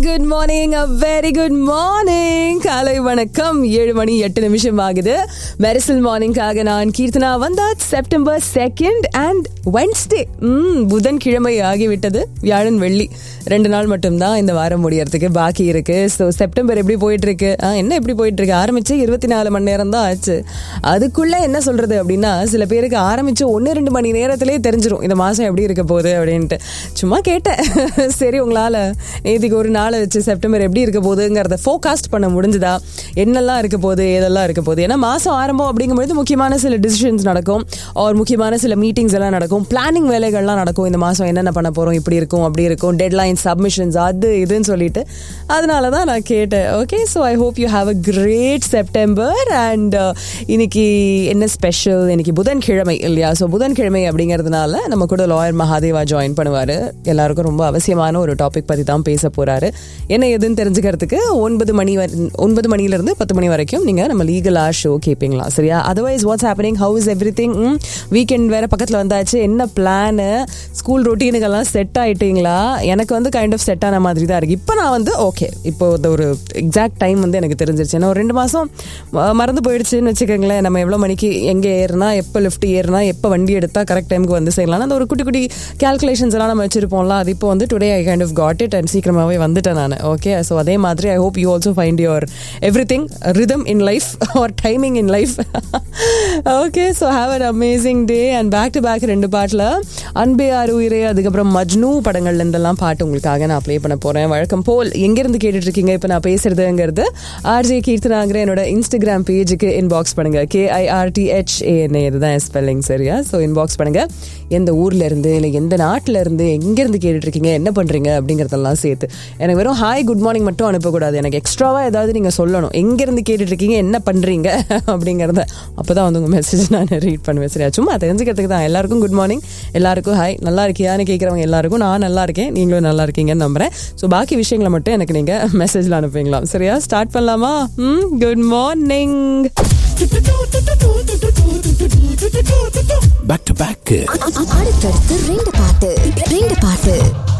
good morning uh very good morning காலை வணக்கம் ஏழு மணி எட்டு நிமிஷம் ஆகுது மெரிசல் மார்னிங்காக நான் கீர்த்தனா வந்தாச் செப்டம்பர் செகண்ட் அண்ட் வென்ஸ்டே ம் புதன் கிழமை ஆகிவிட்டது வியாழன் வெள்ளி ரெண்டு நாள் மட்டும்தான் இந்த வாரம் முடியறதுக்கு பாக்கி இருக்கு ஸோ செப்டம்பர் எப்படி போயிட்டு இருக்கு ஆ, என்ன எப்படி போயிட்டு இருக்கு ஆரம்பிச்சு இருபத்தி நாலு மணி நேரம் தான் ஆச்சு அதுக்குள்ள என்ன சொல்றது அப்படின்னா சில பேருக்கு ஆரம்பிச்சு ஒன்று ரெண்டு மணி நேரத்திலேயே தெரிஞ்சிரும் இந்த மாசம் எப்படி இருக்க போகுது அப்படின்ட்டு சும்மா கேட்டேன் சரி உங்களால நேற்றுக்கு ஒரு நாளை வச்சு செப்டம்பர் எப்படி இருக்க போகுதுங்கிறத ஃபோகாஸ்ட் பண்ண முடிஞ்சுதா என்னெல்லாம் இருக்க போகுது ஏதெல்லாம் இருக்க போகுது ஏன்னா மாசம் ஆரம்பம் அப்படிங்கும்போது முக்கியமான சில டிசிஷன்ஸ் நடக்கும் ஒரு முக்கியமான சில மீட்டிங்ஸ் எல்லாம் நடக்கும் பிளானிங் வேலைகள்லாம் நடக்கும் இந்த மாசம் என்னென்ன பண்ண போறோம் இப்படி இருக்கும் அப்படி இருக்கும் டெட்லைன் சப்மிஷன்ஸ் அது இதுன்னு சொல்லிட்டு அதனால தான் நான் கேட்டேன் okay so I hope you have a great September and இன்னைக்கு என்ன ஸ்பெஷல் இன்னைக்கு புதன்கிழமை இல்லையா ஸோ புதன்கிழமை அப்படிங்கிறதுனால நம்ம கூட லாயர் மகாதேவா ஜாயின் பண்ணுவார் எல்லாருக்கும் ரொம்ப அவசியமான ஒரு டாபிக் பற்றி தான் பேச போறாரு என்ன எதுன்னு தெரிஞ்சுக்கிறதுக்கு ஒன்பது மணி வரை ஒன்பது மணிலேருந்து பத்து மணி வரைக்கும் நீங்கள் நம்ம லீகல் ஆர் ஷோ கேட்பீங்களா சரியா otherwise what's happening how is everything weekend வேற பக்கத்தில் வந்தாச்சு என்ன பிளானு ஸ்கூல் ரொட்டீனுக்கெல்லாம் செட் ஆயிட்டீங்களா எனக்கு வந்து கைண்ட் ஆஃப் செட் ஆன மாதிரி தான் இருக்கு இப்போ நான் வந்து ஓகே இப்போ இந்த ஒரு எக்ஸாக்ட் டைம் வந்து எனக்கு தெரிஞ்சிருச்சு ஏன்னா ஒரு ரெண்டு மாதம் மறந்து போயிடுச்சுன்னு வச்சுக்கோங்களேன் நம்ம எவ்வளோ மணிக்கு எங்கே ஏறினா எப்போ லிஃப்ட் ஏறினா எப்போ வண்டி எடுத்தால் கரெக்ட் டைமுக்கு வந்து செய்யலாம் அந்த ஒரு குட்டி குட்டி கேல்குலேஷன்ஸ் எல்லாம் நம்ம வச்சிருப்போம்ல அது இப்போ வந்து today I kind of got it and சீக்கிரமாகவே வந்துட்டேன் நான் ஓகே ஸோ அதே மாதிரி I hope you also find your everything rhythm in life or timing in life okay so have an amazing day and back to back ரெண்டு பாட்டில் அன்பே ஆறு உயிரே அதுக்கப்புறம் மஜ்னு படங்கள்ல இருந்தெல்லாம் பாட்டு உங்களுக்காக நான் ப்ளே பண்ண போறேன் வழக்கம் போல் எங்கிருந்து கேட்டுட்டு இருக்கீங்க இப்போ நான் பேசுறதுங்கிறது ஆர்ஜே கீர்த்தனாங்கிற என்னோட இன்ஸ்டாகிராம் பேஜுக்கு இன்பாக்ஸ் பண்ணுங்க கேஐஆர்டிஹெச் ஏஎன்ஏ இதுதான் ஸ்பெல்லிங் சரியா ஸோ இன்பாக்ஸ் பண்ணுங்க எந்த ஊர்ல இருந்து இல்லை எந்த நாட்டில் இருந்து எங்கேருந்து கேட்டுட்டு இருக்கீங்க என்ன பண்றீங்க அப்படிங்கறதெல்லாம் சேர்த்து எனக்கு வெறும் ஹாய் குட் மார்னிங் மட்டும் அனுப்பக்கூடாது எனக்கு எக்ஸ்ட்ராவா ஏதாவது நீங்க சொல்லணும் எங்கேருந்து கேட்டுட்டு இருக்கீங்க என்ன பண்றீங்க அப்படிங்கறத அப்பதான் வந்து உங்க மெசேஜ் நான் ரீட் பண்ணுவேன் சரியா சும்மா தெரிஞ்சுக்கிறதுக்கு தான் எல்லாருக்கும் குட் மார்னிங் எல்லாருக்கும் ஹாய் நல்லா இருக்கியான்னு கேட்குறவங்க எல்லாருக்கும் நான் நல்லா இருக்கேன் நீங்களும் நல்லா இருக்கீங்கன்னு நம்புறேன் ஸோ பாக்கி விஷயங்களை மட்டும் எனக்கு நீங்க மெசேஜ்ல அனுப்புவீங்களா சரியா ஸ்டார்ட் பண்ணலாமா ம் good morning back to back அடுத்தடுத்து ரெண்டு பாட்டு ரெண்டு பாட்டு